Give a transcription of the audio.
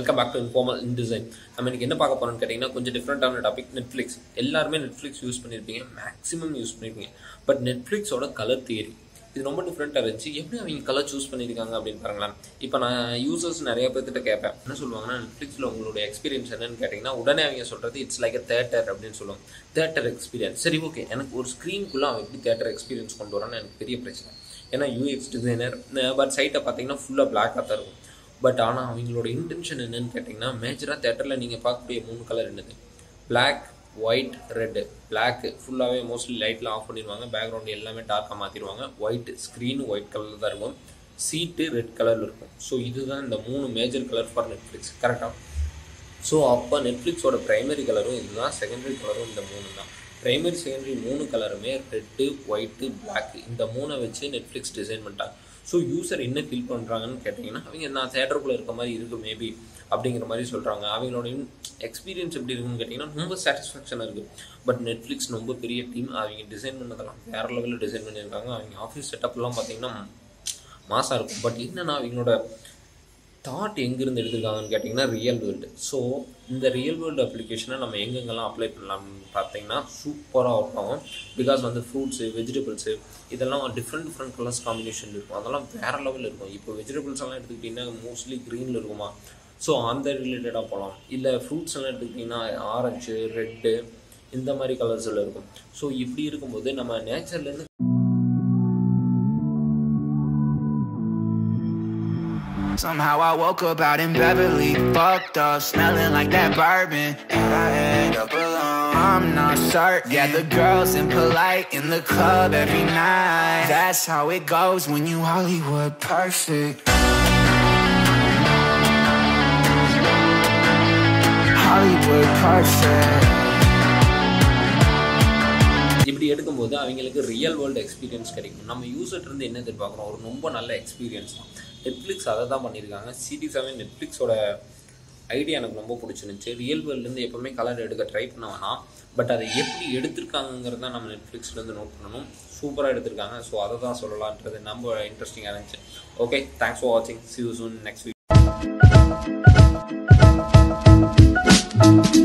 Welcome back to informal in design நம்ம இன்னைக்கு என்ன பார்க்க போறோம்னு கேட்டிங்கன்னா கொஞ்சம் டிஃப்ரெண்டான டாபிக் நெட்ஃப்ளிக்ஸ் எல்லாருமே நெட்ஃப்ளிக்ஸ் யூஸ் பண்ணியிருப்பீங்க மேக்ஸிமம் யூஸ் பண்ணியிருப்பீங்க பட் நெட்ஃப்ளிக்ஸோட கலர் தியரி இது ரொம்ப டிஃப்ரெண்ட்டாக இருந்துச்சு எப்படி அவங்க கலர் சூஸ் பண்ணியிருக்காங்க அப்படின்னு பாருங்களேன் இப்போ நான் யூசர்ஸ் நிறைய பேர்த்திட்ட கேட்பேன் என்ன சொல்லுவாங்கன்னா நெட்ஃப்ளிக்ஸில் உங்களோட எக்ஸ்பீரியன்ஸ் என்னன்னு கேட்டிங்கன்னா உடனே அவங்க சொல்கிறது இட்ஸ் லைக் அ தேட்டர் அப்படின்னு சொல்லுவாங்க தேட்டர் எக்ஸ்பீரியன்ஸ் சரி ஓகே எனக்கு ஒரு ஸ்க்ரீனுக்குள்ளே அவன் எப்படி தேட்டர் எக்ஸ்பீரியன்ஸ் கொண்டு வரான்னு எனக்கு பெரிய பிரச்சனை ஏன்னா யூஎக்ஸ் டிசைனர் பட் சைட்டை பார்த்தீங்கன்னா ஃபுல்லாக பிளாக்காக தான் இருக்கும் பட் ஆனால் அவங்களோட இன்டென்ஷன் என்னன்னு கேட்டிங்கன்னா மேஜராக தேட்டரில் நீங்கள் பார்க்கக்கூடிய மூணு கலர் என்னது பிளாக் ஒயிட் ரெட்டு பிளாக் ஃபுல்லாகவே மோஸ்ட்லி லைட்டில் ஆஃப் பண்ணிடுவாங்க பேக்ரவுண்ட் எல்லாமே டார்க்காக மாற்றிடுவாங்க ஒயிட் ஸ்க்ரீன் ஒயிட் கலரில் தான் இருக்கும் சீட்டு ரெட் கலரில் இருக்கும் ஸோ இதுதான் இந்த மூணு மேஜர் கலர் ஃபார் நெட்ஃப்ளிக்ஸ் கரெக்டாக ஸோ அப்போ நெட்ஃப்ளிக்ஸோட ப்ரைமரி கலரும் இதுதான் செகண்டரி கலரும் இந்த மூணு தான் ப்ரைமரி செகண்டரி மூணு கலருமே ரெட்டு ஒயிட்டு பிளாக் இந்த மூணை வச்சு நெட்ஃப்ளிக்ஸ் டிசைன் பண்ணிட்டாங்க ஸோ யூசர் என்ன ஃபீல் பண்ணுறாங்கன்னு கேட்டிங்கன்னா அவங்க நான் தேட்டருக்குள்ளே இருக்க மாதிரி இருக்கு மேபி அப்படிங்கிற மாதிரி சொல்கிறாங்க அவங்களோட எக்ஸ்பீரியன்ஸ் எப்படி இருக்குன்னு கேட்டிங்கன்னா ரொம்ப சாட்டிஸ்ஃபேக்ஷனாக இருக்குது பட் நெட்ஃப்ளிக்ஸ் ரொம்ப பெரிய டீம் அவங்க டிசைன் பண்ணதெல்லாம் வேறு லெவலில் டிசைன் பண்ணியிருக்காங்க அவங்க ஆஃபீஸ் செட்டப்லாம் பார்த்தீங்கன்னா மாசாக இருக்கும் பட் என்னென்னா அவங்களோட தாட் எங்கேருந்து எடுத்திருக்காங்கன்னு கேட்டிங்கன்னா ரியல் வேர்ல்டு ஸோ இந்த ரியல் வேர்ல்டு அப்ளிகேஷனை நம்ம எங்கெங்கெல்லாம் அப்ளை பண்ணலாம்னு பார்த்தீங்கன்னா சூப்பராக ஒர்க் ஆகும் பிகாஸ் வந்து ஃப்ரூட்ஸு வெஜிடபிள்ஸு இதெல்லாம் டிஃப்ரெண்ட் டிஃப்ரெண்ட் கலர்ஸ் காம்பினேஷன் இருக்கும் அதெல்லாம் வேறு லெவலில் இருக்கும் இப்போ வெஜிடபிள்ஸ் எல்லாம் எடுத்துக்கிட்டிங்கன்னா மோஸ்ட்லி க்ரீனில் இருக்குமா ஸோ அந்த ரிலேட்டடாக போகலாம் இல்லை ஃப்ரூட்ஸ் எல்லாம் எடுத்துக்கிட்டிங்கன்னா ஆரஞ்சு ரெட்டு இந்த மாதிரி கலர்ஸில் இருக்கும் ஸோ இப்படி இருக்கும்போது நம்ம நேச்சர்லேருந்து Somehow I woke up out in Beverly, fucked up, smelling like that bourbon. And I end up alone. I'm not certain. Yeah, the girls impolite in the club every night. That's how it goes when you Hollywood perfect. Hollywood perfect. இப்படி எடுக்கும்போது அவங்களுக்கு real world experience கிடைக்கும் நம்ம யூசர்ட் இருந்து என்ன எதிர்பார்க்குறோம் ஒரு ரொம்ப நல்ல எக்ஸ்பீரியன்ஸ் தான் நெட்ஃப்ளிக்ஸ் அதை தான் பண்ணியிருக்காங்க சீரியஸாகவே நெட்ஃப்ளிக்ஸோட ஐடியா எனக்கு ரொம்ப பிடிச்சிருந்துச்சு ரியல் வேர்ல்டுலேருந்து எப்போவுமே கலர் எடுக்க ட்ரை பண்ண வேணாம் பட் அதை எப்படி எடுத்திருக்காங்கிறத நம்ம நெட்ஃப்ளிக்ஸ்லேருந்து நோட் பண்ணணும் சூப்பராக எடுத்திருக்காங்க ஸோ அதை தான் சொல்லலான்றது நம்ம இன்ட்ரெஸ்டிங்காக இருந்துச்சு ஓகே தேங்க்ஸ் ஃபார் வாட்சிங் see you soon next week